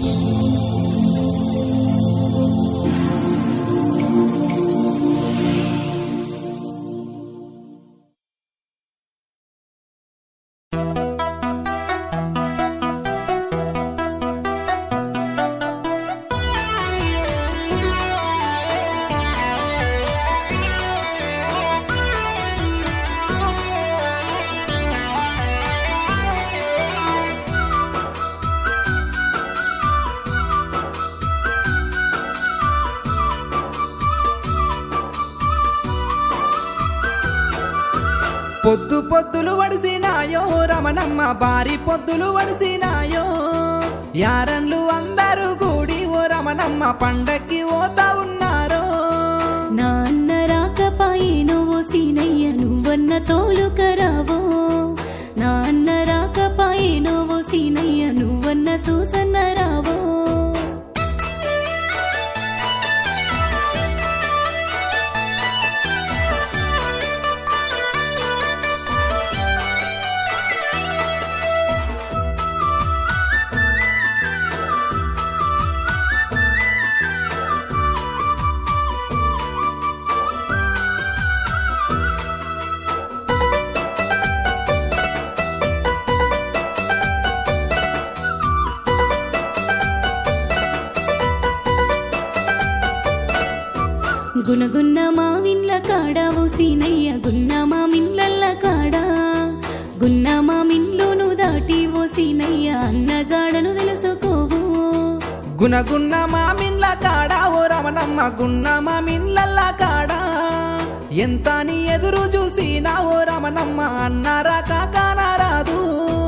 పొద్దు పొద్దులు వడిసినాయో రమణమ్మ బారి పొద్దులు వడిసినాయో యారన్లు అందరూ కూడి ఓ రమణమ్మ పండక్కి పోతా ఉన్నారో నాన్న రాకపాయేనో ఓ సీనయ్య నువ్వన్న తోలుకరావో నాన్న రాకపాయేనో ఓ సీనయ్య నువ్వన్న సూసన్న రావో గునగున్న మామిన్ల కాడ ఓ సీనయ్య గున్న మామిన్లల్ల కాడ గున్న మామిన్లోను దాటి ఓ సీనయ్య అన్న జాడను తెలుసుకోవు గునగున్న మామిన్ల కాడ ఓ రమణమ్మ గున్న మామిన్లల్ల కాడ ఎంత నీ ఎదురు చూసినా ఓ రమణమ్మ అన్నారా కానారాదు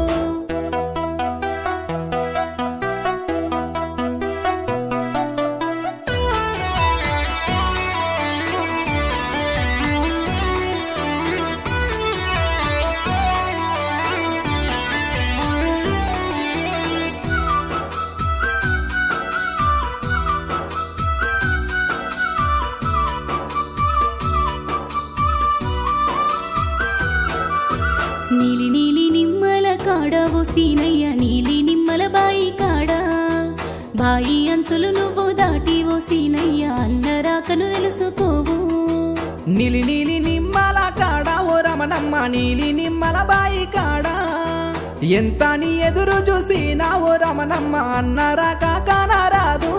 నీలి నీలి నిమ్మల కాడ ఓ సీనయ్య నీలి నిమ్మల బాయి కాడ బాయి అంచులు నువ్వు దాటి ఓ సీనయ్య అన్న రాకను తెలుసుకోవు నీలి నీలి నిమ్మల కాడ ఓ రమణమ్మ నీలి నిమ్మల బాయి కాడ ఎంత నీ ఎదురు చూసినా ఓ రమణమ్మ అన్నారా కానారాదు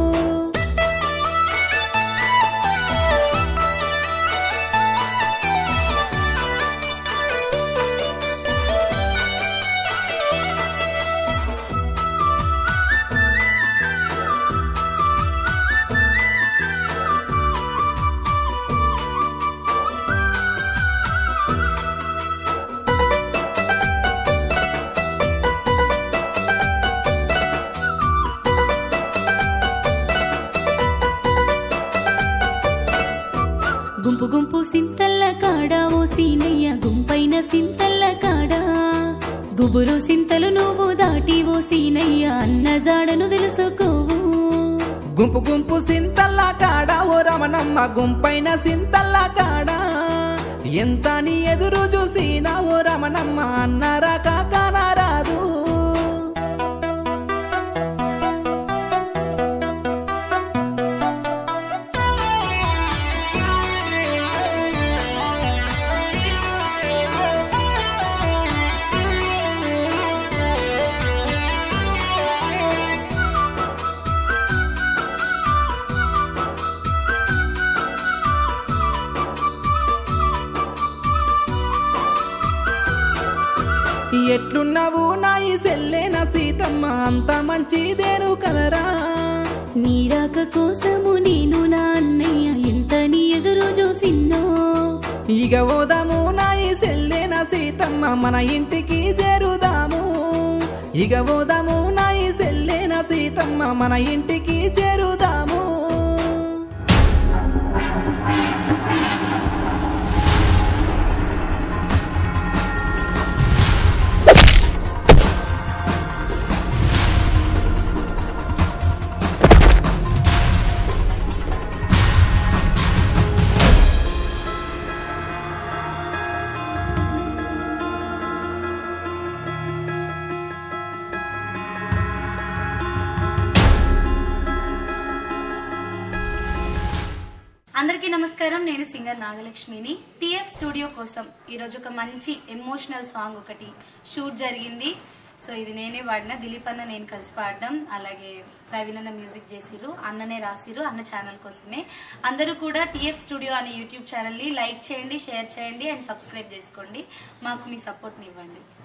గుంపు గుంపు సింతల్ల కాడ ఓ సీనయ్య గుంపైన సింతల్ల కాడ గుబురు సింతలు నువ్వు దాటి ఓ సీనయ్య అన్న జాడను తెలుసుకోవు గుంపు గుంపు సింతల్లా కాడ ఓ రమణమ్మ గుంపైన సింతల్లా కాడ ఎంత నీ ఎదురు చూసినా ఓ రమణమ్మ అన్నారా కానారాదు ఎట్లున్నావు నా ఈ సెల్లేన సీతమ్మ అంత మంచిదేను కదరా నీరాక కోసము నేను నా అన్నయ్య ఎంత నీ ఎదురు చూసిన్నో ఇక ఓదాము నా ఈ సెల్లేన సీతమ్మ మన ఇంటికి చేరుదాము ఇక ఓదాము నా ఈ సెల్లేన సీతమ్మ మన ఇంటికి చేరుదాము అందరికీ నమస్కారం నేను సింగర్ నాగలక్ష్మిని టిఎఫ్ స్టూడియో కోసం ఈరోజు ఒక మంచి ఎమోషనల్ సాంగ్ ఒకటి షూట్ జరిగింది సో ఇది నేనే పాడిన దిలీప్ అన్న నేను కలిసి పాడడం అలాగే ప్రవీణ్ అన్న మ్యూజిక్ చేసిర్రు అన్ననే రాసిర్రు అన్న ఛానల్ కోసమే అందరూ కూడా టిఎఫ్ స్టూడియో అనే యూట్యూబ్ ఛానల్ని లైక్ చేయండి షేర్ చేయండి అండ్ సబ్స్క్రైబ్ చేసుకోండి మాకు మీ సపోర్ట్ని ఇవ్వండి